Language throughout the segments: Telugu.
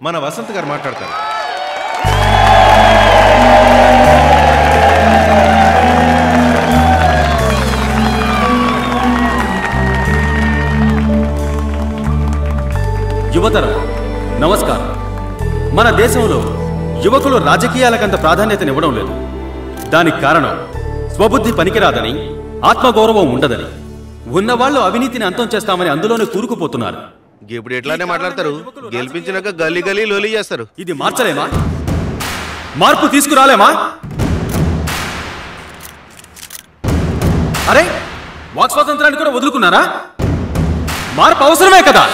మన వసంత్ గారు మాట్లాడతారు యువతరం నమస్కారం మన దేశంలో యువకులు రాజకీయాలకంత ప్రాధాన్యతనివ్వడం లేదు దానికి కారణం స్వబుద్ధి పనికిరాదని ఆత్మగౌరవం ఉండదని ఉన్నవాళ్ళు అవినీతిని అంతం చేస్తామని అందులోనే కూరుకుపోతున్నారు ఇప్పుడు ఎట్లానే మాట్లాడతారు గెలిపించినాక గల్లీ గల్లీ లోలి చేస్తారు ఇది మార్చలేమా మార్పు తీసుకురాలేమా అరే వాక్ స్వాతంత్రాన్ని కూడా వదులుకున్నారా మార్పు అవసరమే కదా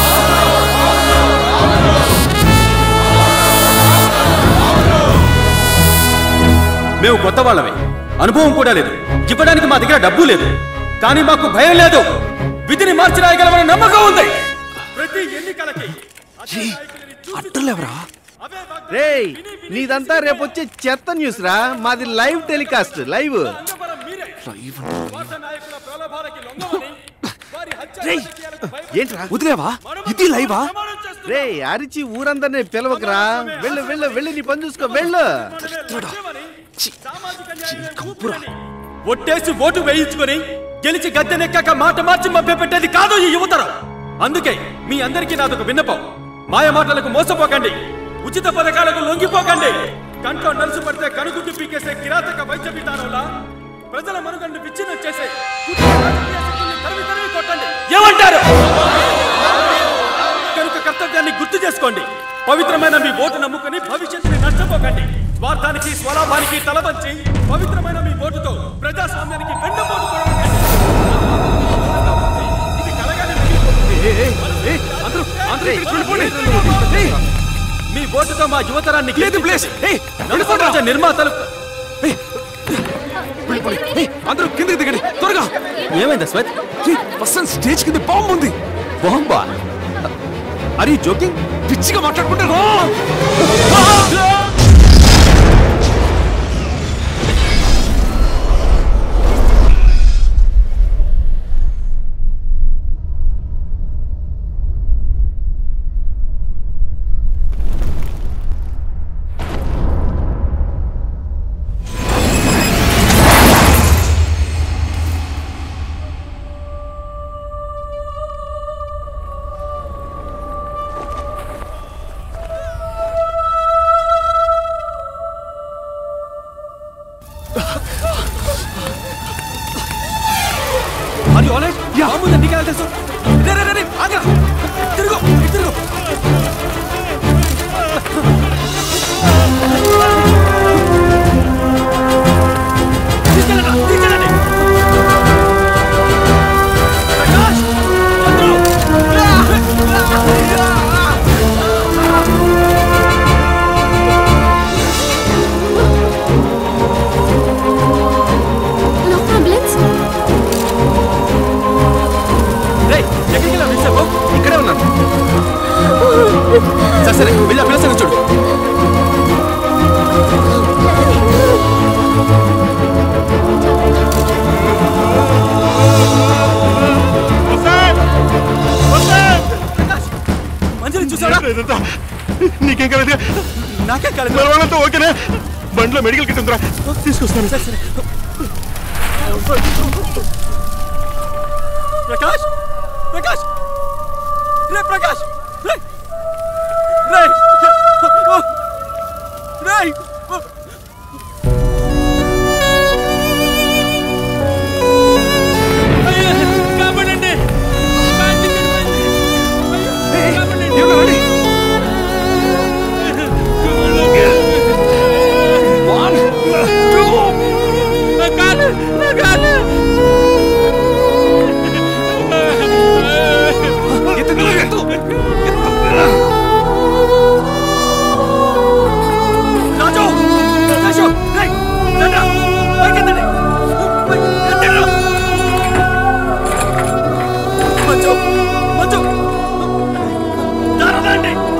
మేము కొత్త వాళ్ళమే అనుభవం కూడా లేదు ఇవ్వడానికి మా దగ్గర డబ్బు లేదు కానీ మాకు భయం లేదు విధిని మార్చి రాయగలమని నమ్మకం ఉంది ప్రతి ఎన్నికలకి అట్టలేవరా రేయ్ నీదంతా రేపు వచ్చే చెత్త న్యూస్ రా మాది లైవ్ టెలికాస్ట్ లైవ్ ఏంట్రా వదిలేవా ఇది లైవా రే అరిచి ఊరందరినీ పిలవకరా వెళ్ళు వెళ్ళు వెళ్ళి నీ పని చూసుకో వెళ్ళు ఒట్టేసి ఓటు వేయించుకొని గెలిచి గద్దెనెక్కాక మాట మార్చి మభ్య పెట్టేది కాదు ఈ యువతరం అందుకే మీ అందరికీ నాదొక విన్నపం మాయ మాటలకు మోసపోకండి ఉచిత పథకాలకు లొంగిపోకండి కంట్లో నలుసు పడితే కనుగుడ్డు పీకేసే కిరాతక వైద్య విధానంలా ప్రజల మనుగండు విచ్ఛిన్నం చేసే కుటుంబ రాజకీయ శక్తుల్ని తరిమి తరిమి కొట్టండి ఏమంటారు కనుక కర్తవ్యాన్ని గుర్తు చేసుకోండి పవిత్రమైన మీ ఓటు నమ్ముకుని భవిష్యత్తుని నష్టపోకండి స్వార్థానికి స్వలాభానికి తలవంచి పవిత్రమైన మీ ఓటుతో ప్రజాస్వామ్యానికి వెన్నుపోటు పొడవకండి. ఇది కలగానే మిగిలిపోతుంది. అందరూ ఇక్కడికి వెళ్ళిపోండి. మీ ఓటుతో మా యువతరాన్ని లేదు ప్లేస్ నడుపురాజ నిర్మాతలు అందరూ కిందకి దిగండి త్వరగా ఏమైంది స్వత్ వసంత్ స్టేజ్ కింద బాంబు ఉంది బాంబా అరే జోకింగ్ పిచ్చిగా మాట్లాడుకుంటే రా అది ఆల్రైట్ బాంబు నీకే తెలుసు రే రే రే, రే ఆగరా తిరుగు తిరుగు తీసుకెళ్ళండి, తీసుకెళ్ళండి. ప్రకాష్, అందరూ. No problems. రేయ్, ఎక్కడికి వెళ్ళావు నిలిచావు? ఇక్కడే ఉన్నాను సరే సరే వెళ్ళి ఆ పిల్ల సంగతి చూడు ప్రకాష్, మంజరిని చూసావా నీకేం కాలేదు నాకే కాలేదు వాళ్ళంతా ఓకేనా బండిలో మెడికల్ కిట్ ఉందిరా తీసుకొస్తాను సరే సరే ప్రకాష్ ప్రకాష్ రే ప్రకాష్ రే రే రే కాపాడండి కాపాడండి రాజు రాజు రేయ్ రండ్రా పైకెత్తండి పై- ఎత్తండ్రా. మంజు మంజు త్వరగా రండి